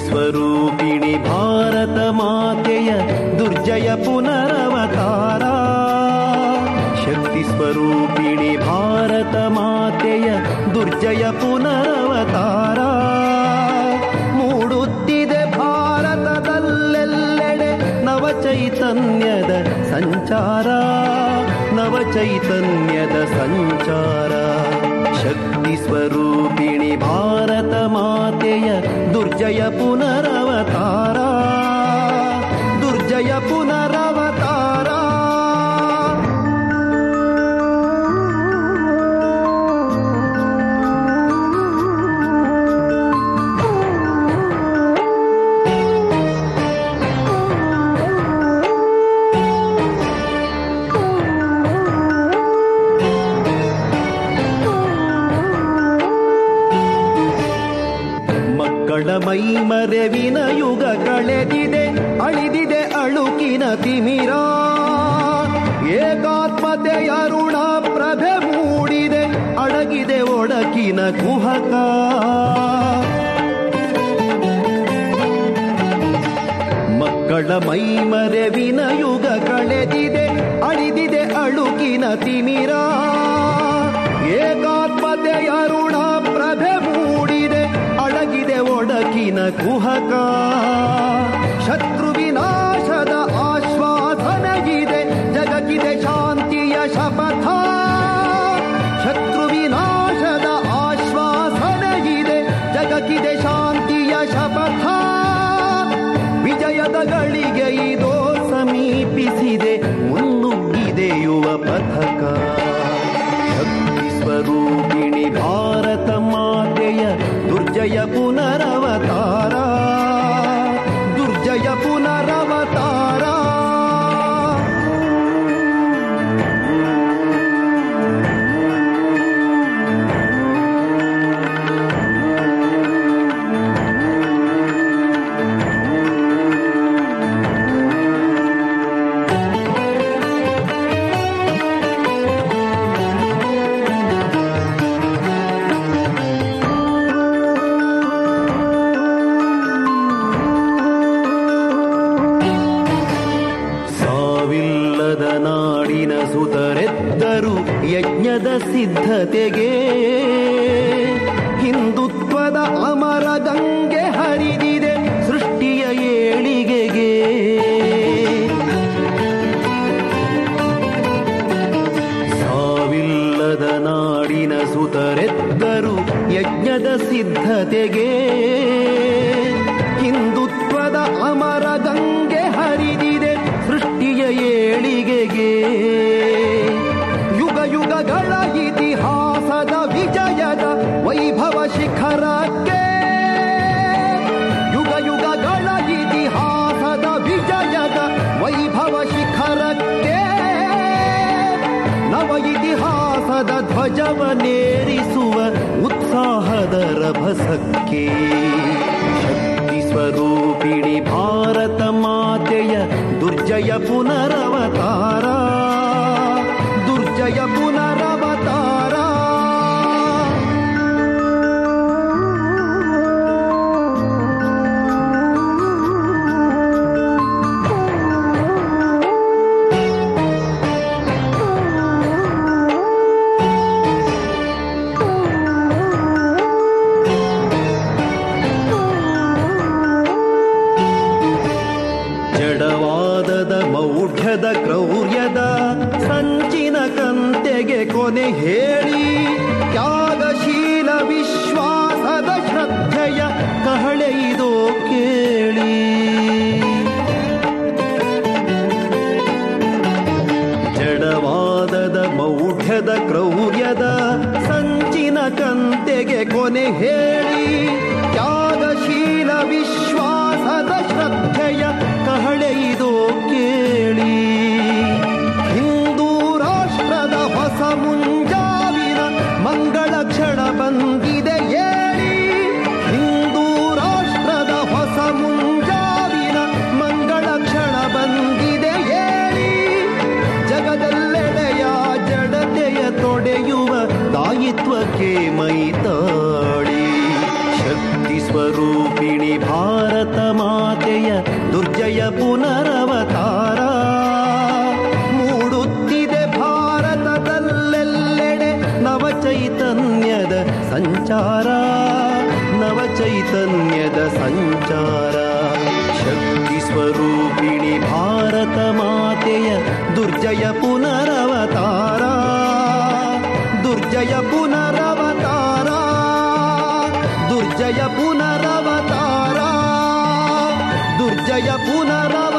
ಶಕ್ತಿಸ್ವರೂಪಿಣಿ ಭಾರತ ಮಾತೆಯ ದುರ್ಜಯ ಪುನರವತಾರ ಶಕ್ತಿಸ್ವರೂಪಿಣಿ ಭಾರತ ಮಾತೆಯ ದುರ್ಜಯ ಪುನರವತಾರ ಮೂಡುತ್ತಿದೆ ಭಾರತದಲ್ಲೆಲ್ಲೆಡೆ ನವಚೈತನ್ಯದ ಸಂಚಾರ ನವಚೈತನ್ಯದ ಸಂಚಾರ ಶಕ್ತಿ ಸ್ವರೂಪಿಣಿ ಭಾರತ ಮಾತೆಯ ದುರ್ಜಯ ಪುನರವತಾರ ದುರ್ಜಯ ಪುನರವತಾರ ಮಕ್ಕಳ ಮೈಮರೆವಿನ ಯುಗ ಕಳೆದಿದೆ ಅಳಿದಿದೆ ಅಳುಕಿನ ತಿಮಿರ ಏಕಾತ್ಮತೆ ಅರುಣ ಪ್ರಭೆ ಮೂಡಿದೆ ಅಡಗಿದೆ ಒಡಕಿನ ಕುಹಕ ಮಕ್ಕಳ ಮೈಮರೆವಿನ ಯುಗ ಕಳೆದಿದೆ ಅಳಿದಿದೆ ಅಳುಕಿನ ತಿಮಿರ ಏಕಾತ್ಮತೆ ಅರುಣ ಪ್ರಭೆ ಮೂಡಿದೆ ಅಡಗಿದೆ ಒಡಕಿನ ಕುಹಕ ಶತ್ರು ವಿನಾಶದ ಆಶ್ವಾಸನೆಗಿದೆ ಜಗಕ್ಕಿದೆ ಶಾಂತಿಯ ಶಪಥ ಶತ್ರು ವಿನಾಶದ ಆಶ್ವಾಸನೆಗಿದೆ ಜಗಕ್ಕಿದೆ ಶಾಂತಿಯ ಶಪಥ ವಿಜಯದ ಗಳಿಗೆ ಇದೋ ಸಮೀಪಿಸಿದೆ ಮುನ್ನುಗ್ಗಿದೆ ಯುವ ಪಥಕ ಶಕ್ತಿ ಸ್ವರೂಪಿಣಿ ಭಾರತ ಮಾತೆಯ ದುರ್ಜಯ ಪುನರವತಾರ ದುರ್ಜಯ ಪುನರವತಾರ ಸಾವಿಲ್ಲದ ನಾಡಿನ ಸುತರೆದ್ದರು ಯಜ್ಞದ ಸಿದ್ಧತೆಗೆ ಹಿಂದುತ್ವದ ಅಮರ ಗಂಗೆ ಹರಿದಿದೆ ಸೃಷ್ಟಿಯ ಏಳಿಗೆಗೆ ಸಾವಿಲ್ಲದ ನಾಡಿನ ಸುತರೆದ್ದರು ಯಜ್ಞದ ಸಿದ್ಧತೆಗೆ ಹಿಂದುತ್ವದ ಅಮರ ಗಂಗೆ ಹರಿದಿದೆ ಸೃಷ್ಟಿಯ ಏಳಿಗೆಗೆ ಯುಗ ಯುಗಗಳ ಇತಿಹಾಸದ ವಿಜಯದ ವೈಭವ ಶಿಖರಕ್ಕೆ ಯುಗ ಯುಗಗಳ ಇತಿಹಾಸದ ವಿಜಯದ ವೈಭವ ಶಿಖರಕ್ಕೆ ನವ ಇತಿಹಾಸದ ಧ್ವಜವನೇರಿಸುವ ಉತ್ಸಾಹದ ರಭಸಕ್ಕೆ ಶಕ್ತಿ ಸ್ವರೂಪಿಣಿ ಭಾರತ ಮಾತೆಯ ದುರ್ಜಯ ಪುನರವತಾರ ದುರ್ಜಯ ಪುನರವತಾರ ಜಡವಾದದ ಮೌಢ್ಯದ ಭಾರತ ಮಾತೆಯ ದುರ್ಜಯ ಪುನರವತಾರ ಮೂಡುತ್ತಿದೆ ಭಾರತದಲ್ಲೆಲ್ಲೆಡೆ ನವ ಚೈತನ್ಯದ ಸಂಚಾರ ನವ ಚೈತನ್ಯದ ಸಂಚಾರ ಶಕ್ತಿ ಸ್ವರೂಪಿಣಿ ಭಾರತ ಮಾತೆಯ ದುರ್ಜಯ ಪುನರವತಾರ ದುರ್ಜಯ ಪುನರವತಾರ ದುರ್ಜಯ ಪುನರವತಾರ ದುರ್ಜಯ ಪುನರವ